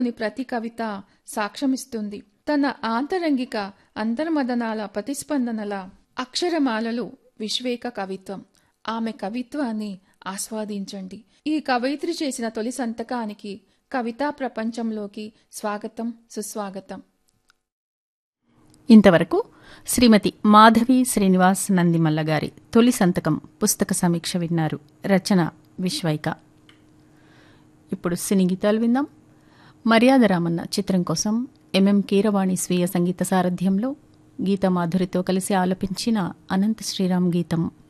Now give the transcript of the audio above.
లోని ప్రతి కవిత సాక్ష్యమిస్తుంది తన ఆంతరంగిక అంతర్మదనాల ప్రతిస్పందనల అక్షరమాలలు విశ్వేక కవిత్వం ఆమె కవిత్వాన్ని ఆస్వాదించండి ఈ కవయిత్రి చేసిన తొలి సంతకానికి కవితా ప్రపంచంలోకి స్వాగతం సుస్వాగతం ఇంతవరకు శ్రీమతి మాధవి శ్రీనివాస్ నందిమల్ల గారి తొలి సంతకం పుస్తక సమీక్ష విన్నారు రచన విశ్వైక ఇప్పుడు సినీ గీతాలు విందాం మర్యాద రామన్న చిత్రం కోసం ఎంఎం కీరవాణి స్వీయ సంగీత సారథ్యంలో గీతమాధురితో కలిసి ఆలపించిన అనంత శ్రీరామ్ గీతం